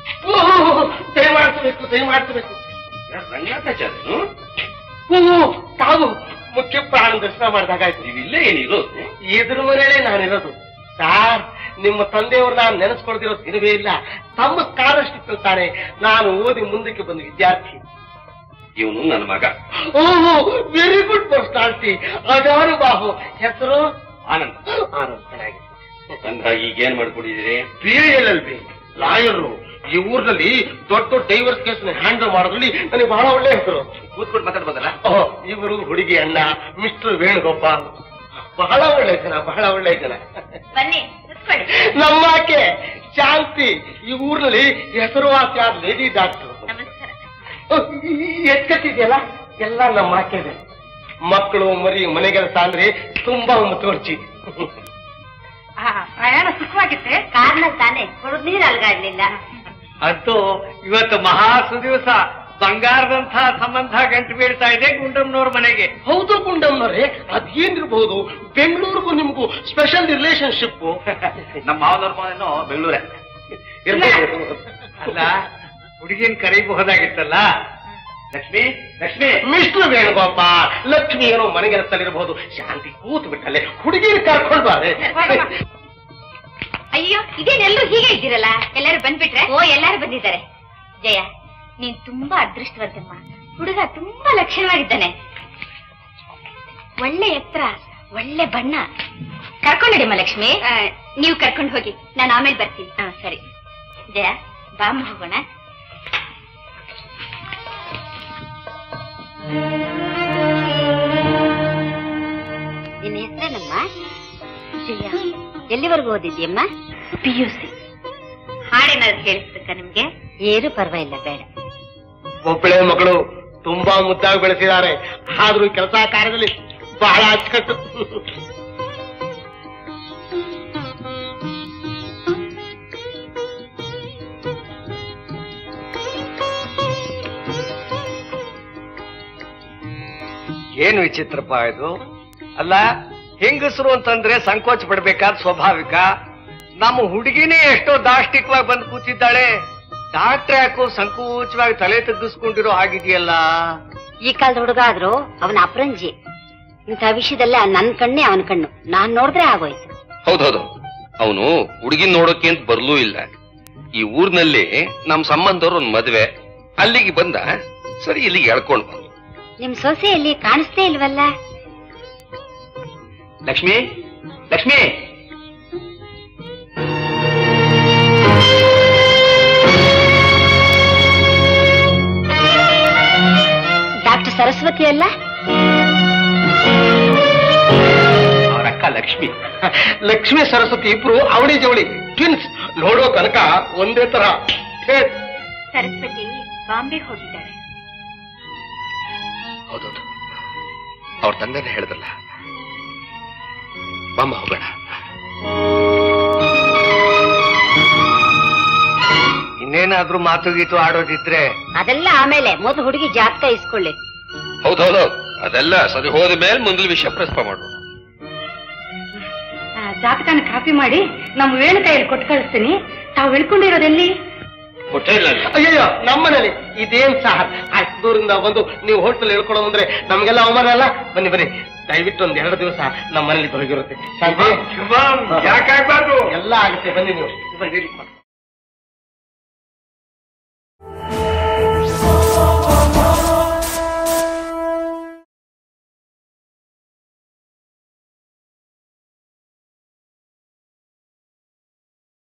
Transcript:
ದಯ ಮಾಡ್ತಬೇಕು ದಯ ಮಾಡ್ತಬೇಕು ರಂಗನಾಥಾಚಾರ್ಯನು ಓ ತಾವು ಮುಖ್ಯ ಪ್ರಾಣ ದರ್ಶನ ಮಾಡಿದಾಗಾಯ್ತು ನೀವಿಲ್ಲೇ ಏನಿರೋದು ಎದುರು ಮನೆಯಲ್ಲೇ ನಾನಿರೋದು ಸಾರ್ ನಿಮ್ಮ ತಂದೆಯವರು ನಾನು ನೆನೆಸ್ಕೊಳ್ದಿರೋ ದಿನವೇ ಇಲ್ಲ ತಮ್ಮ ಕಾರಷ್ಟು ತಿಳ್ತಾನೆ ನಾನು ಓದಿ ಮುಂದಕ್ಕೆ ಬಂದ ವಿದ್ಯಾರ್ಥಿ ಇವನು ನನ್ನ ಮಗ ಓಹೋ ವೆರಿ ಗುಡ್ ಪರ್ಸನಾಲಿಟಿ ಅದಾರು ಬಾಹು ಹೆಸರು ಆನಂದ್ ಆನಂದ್ ಚೆನ್ನಾಗಿ ಅಂದಾಗ ಈಗ ಏನ್ ಮಾಡ್ಕೊಂಡಿದ್ದೀರಿ B L L B lawyer ಈ ಊರಿನಲ್ಲಿ ದೊಡ್ಡ ದೊಡ್ಡ ಡೈವರ್ಸ್ ಕೇಸ್ ಹ್ಯಾಂಡಲ್ ಮಾಡೋದ್ರಲ್ಲಿ ನನಗೆ ಬಹಳ ಒಳ್ಳೆ ಹೆಸರು ಕೂತ್ಕೊಂಡು ಮಾತಾಡ್ಬೋದಲ್ಲ ಓ ಇವರು ಹುಡುಗಿ ಅಣ್ಣ ಮಿಸ್ಟರ್ ವೇಣುಗೋಪಾಲ್ ಬಹಳ ಒಳ್ಳೆ ಜನ ಬಹಳ ಒಳ್ಳೆ ಜನ ಬನ್ನಿ ಕುತ್ಕೊಳ್ಳಿ ನಮ್ಮಾಕೆ ಶಾಂತಿ ಈ ಊರಿನಲ್ಲಿ ಹೆಸರುವಾಸಿಯಾದ ಲೇಡಿ ಡಾಕ್ಟರ್ ನಮಸ್ಕಾರ ಎಚ್ಚತ್ತಿದೆಯಲ್ಲ ಎಲ್ಲ ನಮ್ಮ ಆಕೆದೆ ಮಕ್ಕಳು ಮರಿ ಮನೆಗೆಲಸ ಅಂದ್ರೆ ತುಂಬಾ ಮುತುವರ್ಜಿ ಪ್ರಯಾಣ ಸುಖವಾಗಿತ್ತೆ ಕಾರ್ನಲ್ಲಿ ತಾನೆ ಕುಡಿದ್ ನೀರು ಅಲ್ಗಾಡ್ಲಿಲ್ಲ ಅಂತೂ ಇವತ್ತು ಮಹಾ ಸುದಿವಸ ಬಂಗಾರದಂತಹ ಸಂಬಂಧ ಗಂಟು ಬೀಳ್ತಾ ಇದೆ ಗುಂಡಮ್ನವ್ರ ಮನೆಗೆ ಹೌದು ಗುಂಡಮ್ಮನವ್ರೆ ಅದೇನಿರ್ಬಹುದು ಬೆಂಗಳೂರಿಗೂ ನಿಮ್ಗೂ ಸ್ಪೆಷಲ್ ರಿಲೇಶನ್ಶಿಪ್ ನಮ್ಮ ಮಾವನವ್ರ ಮನೇನು ಬೆಂಗಳೂರೇ ಅಲ್ಲ ಹುಡುಗಿನ ಕರೀಬಹುದಾಗಿತ್ತಲ್ಲ ಲಕ್ಷ್ಮಿ ಲಕ್ಷ್ಮಿ ಮಿಸ್ಟರ್ ವೇಣುಗೋಪಾಲ್ ಲಕ್ಷ್ಮಿ ಏನೋ ಮನೆಗೆಲಸದಲ್ಲಿರಬಹುದು ಶಾಂತಿ ಕೂತು ಬಿಟ್ಟಲೆ ಹುಡುಗಿನ ಕರ್ಕೊಂಡು ಬಾರೆ ಅಯ್ಯೋ ಇದೇನೆಲ್ಲರೂ ಹೀಗೆ ಇದ್ದೀರಲ್ಲ ಎಲ್ಲರೂ ಬಂದ್ಬಿಟ್ರೆ ಓ ಎಲ್ಲರೂ ಬಂದಿದ್ದಾರೆ ಜಯ ನೀನ್ ತುಂಬಾ ಅದೃಷ್ಟವಂತಮ್ಮ ಹುಡುಗ ತುಂಬಾ ಲಕ್ಷಣವಾಗಿದ್ದಾನೆ ಒಳ್ಳೆ ಎತ್ತರ ಒಳ್ಳೆ ಬಣ್ಣ ಕರ್ಕೊಂಡಡಿಮ್ಮ ಲಕ್ಷ್ಮಿ ನೀವು ಕರ್ಕೊಂಡು ಹೋಗಿ ನಾನು ಆಮೇಲೆ ಬರ್ತೀನಿ ಹಾ ಸರಿ ಜಯ ಬಾಮ್ಮ ಹೋಗೋಣ ನಿನ್ನ ಹೆಸರೇನಮ್ಮ ಜಯ ಎಲ್ಲಿವರೆಗೂ ಓದಿದ್ಯಮ್ಮ ಪಿ ಯು ಸಿ ಹಾಡೇನಾದ್ರು ಕೇಳಿಸ್ಬೇಕ ನಿಮ್ಗೆ ಏನು ಪರವಾಗಿಲ್ಲ ಬೇಡ ಒಬ್ಬಳೆ ಮಗಳು ತುಂಬಾ ಮುದ್ದಾಗಿ ಬೆಳೆಸಿದ್ದಾರೆ ಆದ್ರೂ ಕೆಲಸ ಕಾರ್ಯದಲ್ಲಿ ಬಹಳ ಅಚ್ಚುಕಟ್ಟು ಏನು ವಿಚಿತ್ರಪ್ಪ ಇದು ಅಲ್ಲ ಹೆಂಗಸರು ಅಂತಂದ್ರೆ ಸಂಕೋಚ ಪಡ್ಬೇಕಾದ ಸ್ವಾಭಾವಿಕ ನಮ್ಮ ಹುಡುಗಿನೇ ಎಷ್ಟೋ ದಾಷ್ಟಿಕವಾಗಿ ಬಂದು ಕೂತಿದ್ದಾಳೆ ಡಾಕ್ಟ್ರ್ ಯಾಕೋ ಸಂಕೋಚವಾಗಿ ತಲೆ ತಗ್ಗಿಸ್ಕೊಂಡಿರೋ ಹಾಗಿದೆಯಲ್ಲ ಈ ಕಾಲದ ಹುಡುಗ ಆದ್ರೂ ಅವನ ಅಪರಂಜಿ ಇಂಥ ವಿಷಯದಲ್ಲ ನನ್ ಕಣ್ಣೇ ಅವನ ಕಣ್ಣು ನಾನ್ ನೋಡಿದ್ರೆ ಆಗೋಯ್ತು ಹೌದೌದು ಅವನು ಹುಡುಗಿನ ನೋಡೋಕೆ ಅಂತ ಬರ್ಲೂ ಇಲ್ಲ ಈ ಊರ್ನಲ್ಲಿ ನಮ್ ಸಂಬಂಧವ್ರ ಒಂದ್ ಮದ್ವೆ ಅಲ್ಲಿಗೆ ಬಂದ ಸರಿ ಇಲ್ಲಿಗೆ ಎಳ್ಕೊಂಡ್ ಬಂದ ನಿಮ್ ಸೊಸೆಯಲ್ಲಿ ಕಾಣಿಸ್ತೇ ಇಲ್ವಲ್ಲ ಲಕ್ಷ್ಮಿ ಲಕ್ಷ್ಮಿ ಡಾಕ್ಟರ್ ಸರಸ್ವತಿ ಅಲ್ಲ ಅವ್ರ ಅಕ್ಕ ಲಕ್ಷ್ಮಿ ಲಕ್ಷ್ಮೀ ಸರಸ್ವತಿ ಇಬ್ರು ಅವಳಿ ಜವಳಿ ಟ್ವಿನ್ಸ್ ನೋಡೋ ಕನಕ ಒಂದೇ ತರ ಛೇ, ಸರಸ್ವತಿ ಬಾಂಬೆ ಹೋಗಿದ್ದಾಳೆ ಹೌದೌದು ಅವ್ರ ತಂದೆನೇ ಹೇಳಿದ್ರಲ್ಲ ಬಾಮ್ಮ ಹೋಗೋಣ ಇನ್ನೇನಾದ್ರೂ ಮಾತು ಗೀತು ಆಡೋದಿದ್ರೆ ಅದೆಲ್ಲ ಆಮೇಲೆ ಮೊದಲು ಹುಡುಗಿ ಜಾತಕ ಇಸ್ಕೊಳ್ಳಿ ಹೌದೌದು ಅದೆಲ್ಲ ಸರಿ ಹೋದ ಮೇಲೆ ಮುಂದಿನ ವಿಷಯ ಪ್ರಸ್ತಾಪ ಮಾಡೋಣ ಜಾತಕನ ಕಾಪಿ ಮಾಡಿ ನಮ್ಮ ವೇಣು ಕೈಯಲ್ಲಿ ಕೊಟ್ಟು ಕಳಿಸ್ತೀನಿ ತಾವು ಇಳ್ಕೊಂಡಿರೋದೆಲ್ಲಿ ಹೋಟೆಲ್ ಅಯ್ಯಯ್ಯೋ ನಮ್ಮನೇಲಿ ಇದೇನ್ ಸರ್ ಅಷ್ಟು ದೂರಿಂದ ಬಂದು ನೀವು ಹೋಟೆಲ್ ಹೇಳ್ಕೊಡೋ ಅಂದ್ರೆ ನಮ್ಗೆಲ್ಲ ಅವಮಾನ ಅಲ್ಲ ಬನ್ನಿ ಬನ್ನಿ ದಯವಿಟ್ಟು ಒಂದ್ ಎರಡು ದಿವಸ ನಮ್ಮ ಮನೇಲಿ ತೊಲಗಿರುತ್ತೆ ಶಾಂತಿ ಯಾಕಾಗ್ಬಾರ್ದು ಎಲ್ಲ ಆಗುತ್ತೆ ಬನ್ನಿ ನೀವು ಬನ್ನಿ